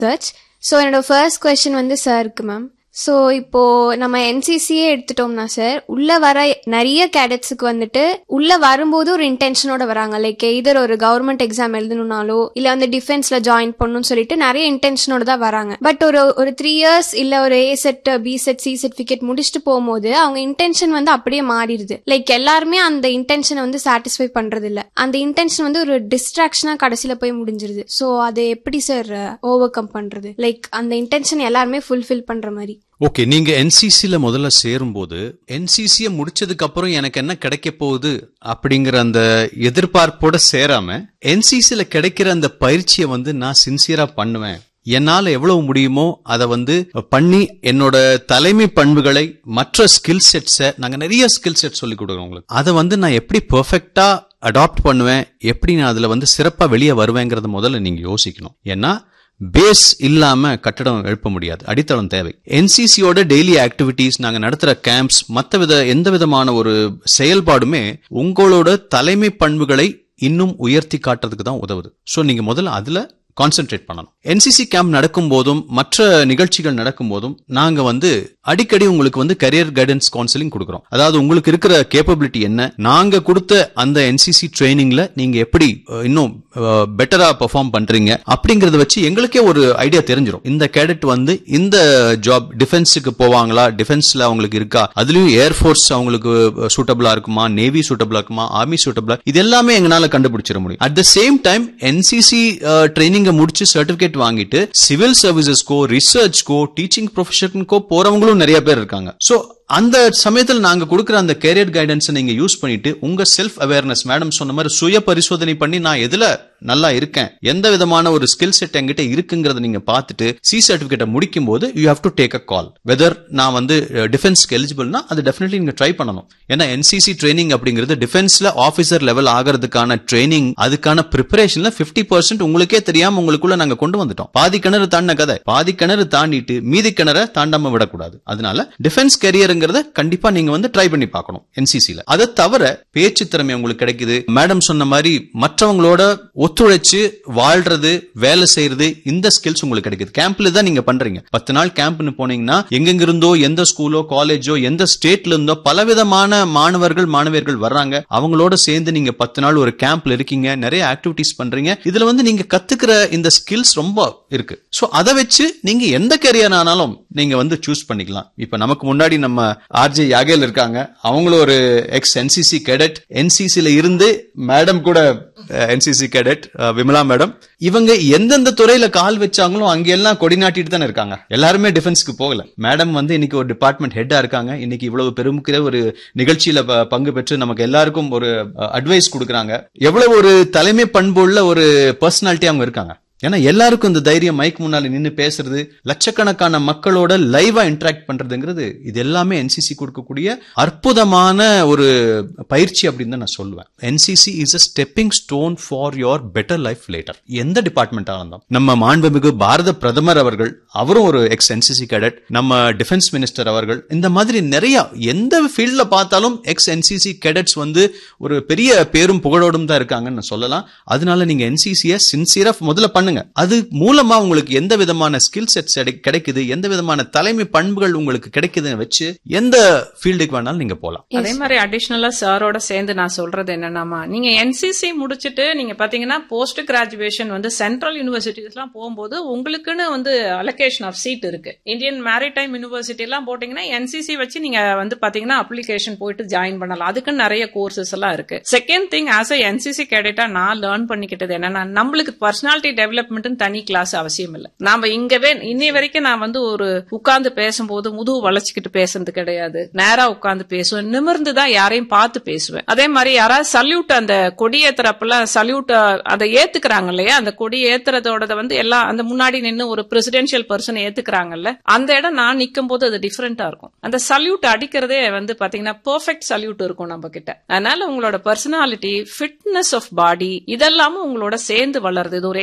research so என்னோட first question வந்து சாருக்கு மேம் ஸோ இப்போ நம்ம என்சிசியே எடுத்துட்டோம்னா சார் உள்ள வர நிறைய கேடட்ஸுக்கு வந்துட்டு உள்ள வரும்போது ஒரு இன்டென்ஷனோட வராங்க லைக் இதர் ஒரு கவர்மெண்ட் எக்ஸாம் எழுதணும்னாலோ இல்ல வந்து டிஃபென்ஸ்ல ஜாயின் பண்ணணும்னு சொல்லிட்டு நிறைய இன்டென்ஷனோட தான் வராங்க பட் ஒரு ஒரு த்ரீ இயர்ஸ் இல்ல ஒரு A set B set C certificate முடிச்சுட்டு போகும்போது அவங்க இன்டென்ஷன் வந்து அப்படியே மாறிடுது லைக் எல்லாருமே அந்த இன்டென்ஷனை வந்து சாட்டிஸ்ஃபை பண்றது இல்ல அந்த இன்டென்ஷன் வந்து ஒரு டிஸ்ட்ராக்ஷனா கடைசியில போய் முடிஞ்சிருது ஸோ அதை எப்படி சார் ஓவர் கம் பண்றது லைக் அந்த இன்டென்ஷன் எல்லாருமே ஃபுல்ஃபில் பண்ற மாதிரி ஓகே நீங்க என்சிசில முதல்ல சேரும்போது என்சிசிய முடிச்சதுக்கு அப்புறம் எனக்கு என்ன கிடைக்க போகுது அப்படிங்கிற அந்த எதிர்பார்ப்போட சேராம என்சிசில கிடைக்கிற அந்த பயிற்சியை வந்து நான் சின்சியரா பண்ணுவேன் என்னால எவ்வளவு முடியுமோ அதை வந்து பண்ணி என்னோட தலைமை பண்புகளை மற்ற ஸ்கில் செட்ஸை நாங்க நிறைய ஸ்கில் செட் சொல்லி கொடுக்குறோம் உங்களுக்கு அதை வந்து நான் எப்படி பெர்ஃபெக்டா அடாப்ட் பண்ணுவேன் எப்படி நான் அதுல வந்து சிறப்பா வெளியே வருவேங்கிறத முதல்ல நீங்க யோசிக்கணும் ஏன்னா பேஸ் இல்லாம கட்டடம் எழுப்ப முடியாது அடித்தளம் தேவை என்சிசியோட டெய்லி ஆக்டிவிட்டீஸ் நாங்க நடத்துற கேம்ப்ஸ் மத்த வித எந்த விதமான ஒரு செயல்பாடுமே உங்களோட தலைமை பண்புகளை இன்னும் உயர்த்தி காட்டுறதுக்கு தான் உதவுது சோ நீங்க முதல்ல அதுல கான்சென்ட்ரேட் பண்ணணும் என்சிசி கேம்ப் நடக்கும் போதும் மற்ற நிகழ்ச்சிகள் நடக்கும் போதும் நாங்க வந்து அடிக்கடி உங்களுக்கு வந்து கரியர் கைடன்ஸ் கவுன்சிலிங் கொடுக்குறோம் அதாவது உங்களுக்கு இருக்கிற கேப்பபிலிட்டி என்ன நாங்க கொடுத்த அந்த என்சிசி ட்ரைனிங்ல நீங்க எப்படி அஹ், இன்னும் பெட்டரா பெர்ஃபார்ம் பண்றீங்க அப்படிங்கறத வச்சு எங்களுக்கே ஒரு ஐடியா தெரிஞ்சிடும் இந்த கேடட் வந்து இந்த ஜாப் டிஃபென்ஸுக்கு போவாங்களா டிஃபென்ஸ்ல அவங்களுக்கு இருக்கா அதுலயும் ஏர்ஃபோர்ஸ் அவங்களுக்கு சூட்டபிளா இருக்குமா நேவி சூட்டபிளா இருக்குமா ஆர்மி சூட்டபிளா இது எல்லாமே எங்களால கண்டுபிடிச்சிட முடியும் at the same time NCC ட்ரைனிங்க முடிச்சு சர்டிபிகேட் வாங்கிட்டு சிவில் சர்வீசஸ்க்கோ ரிசர்ச்க்கோ டீச்சிங் ப்ரொஃபஷனுக்கோ போறவங்களும் நிறைய பேர் இருக்காங்க சோ அந்த சமயத்தில் நாங்க கொடுக்கிற அந்த கேரியர் கைடன்ஸ் நீங்க யூஸ் பண்ணிட்டு உங்க செல்ஃப் அவேர்னஸ் மேடம் சொன்ன மாதிரி சுய பரிசோதனை பண்ணி நான் எதுல நல்லா இருக்கேன் எந்த விதமான ஒரு ஸ்கில் செட் என்கிட்ட இருக்குங்கிறத நீங்க பார்த்துட்டு சி சர்டிபிகேட்டை முடிக்கும் போது you have to take a call whether நான் வந்து டிஃபென்ஸ்க்கு எலிஜிபிள்னா அது டெஃபினெட்லி நீங்க ட்ரை பண்ணணும் ஏன்னா என்சிசி ட்ரைனிங் அப்படிங்கிறது டிஃபென்ஸ்ல ஆபீசர் லெவல் ஆகிறதுக்கான ட்ரைனிங் அதுக்கான ப்ரிப்பரேஷன்ல 50% பர்சன்ட் உங்களுக்கே தெரியாம உங்களுக்குள்ள நாங்க கொண்டு வந்துட்டோம் பாதி கிணறு தாண்டின கதை பாதி கிணறு தாண்டிட்டு மீதி கிணற தாண்டாம விடக்கூடாது அதனால டிஃபென்ஸ் கரியருங்கிறத கண்டிப்பா நீங்க வந்து ட்ரை பண்ணி பார்க்கணும் என்சிசில அதை தவிர பேச்சு திறமை உங்களுக்கு கிடைக்குது மேடம் சொன்ன மாதிரி மற்றவங்களோட ஒத்துழைச்சு வாழ்றது வேலை செய்யறது இந்த ஸ்கில்ஸ் உங்களுக்கு கிடைக்குது கேம்ப்ல தான் நீங்க பண்றீங்க பத்து நாள் கேம்ப்னு போனீங்கன்னா எங்கெங்க இருந்தோ எந்த ஸ்கூலோ காலேஜோ எந்த ஸ்டேட்ல இருந்தோ பலவிதமான மாணவர்கள் மாணவியர்கள் வர்றாங்க அவங்களோட சேர்ந்து நீங்க பத்து நாள் ஒரு கேம்ப்ல இருக்கீங்க நிறைய ஆக்டிவிட்டிஸ் பண்றீங்க இதுல வந்து நீங்க கத்துக்கிற இந்த ஸ்கில்ஸ் ரொம்ப இருக்கு சோ அதை வச்சு நீங்க எந்த கரியர் ஆனாலும் நீங்க வந்து சூஸ் பண்ணிக்கலாம் இப்ப நமக்கு முன்னாடி நம்ம ஆர்ஜே யாகேல் இருக்காங்க அவங்களும் ஒரு எக்ஸ் என்சிசி கேடட் என்சிசில இருந்து மேடம் கூட என்சிசி கேடட் விமலா மேடம் இவங்க எந்தெந்த துறையில கால் வச்சாங்களோ அங்க எல்லாம் கொடி நாட்டிட்டு தானே இருக்காங்க எல்லாருமே டிஃபென்ஸ்க்கு போகல மேடம் வந்து இன்னைக்கு ஒரு டிபார்ட்மெண்ட் ஹெட்டா இருக்காங்க இன்னைக்கு இவ்வளவு பெருமுக்கிற ஒரு நிகழ்ச்சியில ப- பங்கு பெற்று நமக்கு எல்லாருக்கும் ஒரு அட்வைஸ் கொடுக்கறாங்க எவ்வளவு ஒரு தலைமை பண்பு உள்ள ஒரு பர்சனாலிட்டி அவங்க இருக்காங்க ஏன்னா எல்லாருக்கும் இந்த தைரியம் மைக் முன்னால நின்னு பேசுறது லட்சக்கணக்கான மக்களோட லைவா இன்டராக்ட் பண்றதுங்கிறது இது எல்லாமே என்சிசி கொடுக்கக்கூடிய அற்புதமான ஒரு பயிற்சி அப்படின்னு தான் நான் சொல்லுவேன் NCC is a stepping stone for your better life later எந்த டிபார்ட்மெண்டா இருந்தாலும் நம்ம மாண்புமிகு பாரத பிரதமர் அவர்கள் அவரும் ஒரு எக்ஸ் என்சிசி கேடட் நம்ம டிஃபென்ஸ் மினிஸ்டர் அவர்கள் இந்த மாதிரி நிறைய எந்த ஃபீல்ட்ல பார்த்தாலும் எக்ஸ் என்சிசி கேடட்ஸ் வந்து ஒரு பெரிய பேரும் புகழோடும் தான் இருக்காங்கன்னு நான் சொல்லலாம் அதனால நீங்க என்சிசிய சின்சியரா முதல்ல பண்ணுங்க அது மூலமா உங்களுக்கு எந்த விதமான ஸ்கில் செட்ஸ் கிடைக்குது எந்த விதமான தலைமை பண்புகள் உங்களுக்கு கிடைக்குதுன்னு வச்சு எந்த ஃபீல்டுக்கு வேணாலும் நீங்க போலாம் அதே மாதிரி அடிஷனலா சாரோட சேர்ந்து நான் சொல்றது என்னன்னாமா நீங்க என்சிசி முடிச்சிட்டு நீங்க பாத்தீங்கன்னா போஸ்ட் கிராஜுவேஷன் வந்து சென்ட்ரல் யூனிவர்சிட்டிஸ் எல்லாம் போகும்போது உங்களுக்குன்னு வந்து அலோகேஷன் ஆஃப் சீட் இருக்கு இந்தியன் மேரிடைம் யூனிவர்சிட்டி எல்லாம் போட்டீங்கன்னா என்சிசி வச்சு நீங்க வந்து பாத்தீங்கன்னா அப்ளிகேஷன் போயிட்டு ஜாயின் பண்ணலாம் அதுக்குன்னு நிறைய கோர்சஸ் எல்லாம் இருக்கு second thing as a NCC கேடட்டா நான் லேர்ன் பண்ணிக்கிட்டது என்னன்னா நம்மளுக்கு பர்சனாலிட்டி டெவலப்மெண்ட் தனி கிளாஸ் அவசியம் இல்லை நாம இங்கவே இன்னை வரைக்கும் நான் வந்து ஒரு உட்கார்ந்து பேசும்போது முதுகு வளைச்சுக்கிட்டு பேசுறது கிடையாது நேரா உட்கார்ந்து பேசுவேன் நிமிர்ந்து தான் யாரையும் பார்த்து பேசுவேன் அதே மாதிரி யாராவது சல்யூட் அந்த கொடி ஏத்துறப்பெல்லாம் சல்யூட் அதை ஏத்துக்கிறாங்க இல்லையா அந்த கொடி ஏத்துறதோட வந்து எல்லாம் அந்த முன்னாடி நின்னு ஒரு பிரசிடென்ஷியல் பர்சன் ஏத்துக்கிறாங்கல்ல அந்த இடம் நான் நிக்கும் போது அது டிஃபரெண்டா இருக்கும் அந்த சல்யூட் அடிக்கிறதே வந்து பாத்தீங்கன்னா பெர்ஃபெக்ட் சல்யூட் இருக்கும் நம்ம கிட்ட அதனால உங்களோட பர்சனாலிட்டி ஃபிட்னஸ் ஆஃப் பாடி இதெல்லாமும் உங்களோட சேர்ந்து வளருது இது ஒரு எக்ஸ்ட்ரா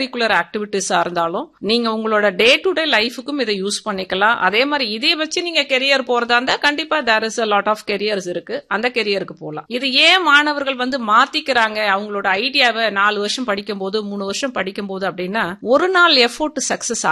கரிக்குலர் ஆக்டிவிட்டிஸா இருந்தாலும் நீங்க உங்களோட டே டு டே லைஃபுக்கும் இதை யூஸ் பண்ணிக்கலாம் அதே மாதிரி இதை வச்சு நீங்க கெரியர் போறதா இருந்தா கண்டிப்பா there is a lot of careers இருக்கு அந்த கெரியருக்கு போகலாம் இது ஏன் மாணவர்கள் வந்து மாத்திக்கிறாங்க அவங்களோட ஐடியாவை நாலு வருஷம் படிக்கும் போது மூணு வருஷம் படிக்கும் போது அப்படின்னா ஒரு நாள் எஃபோர்ட் சக்சஸ்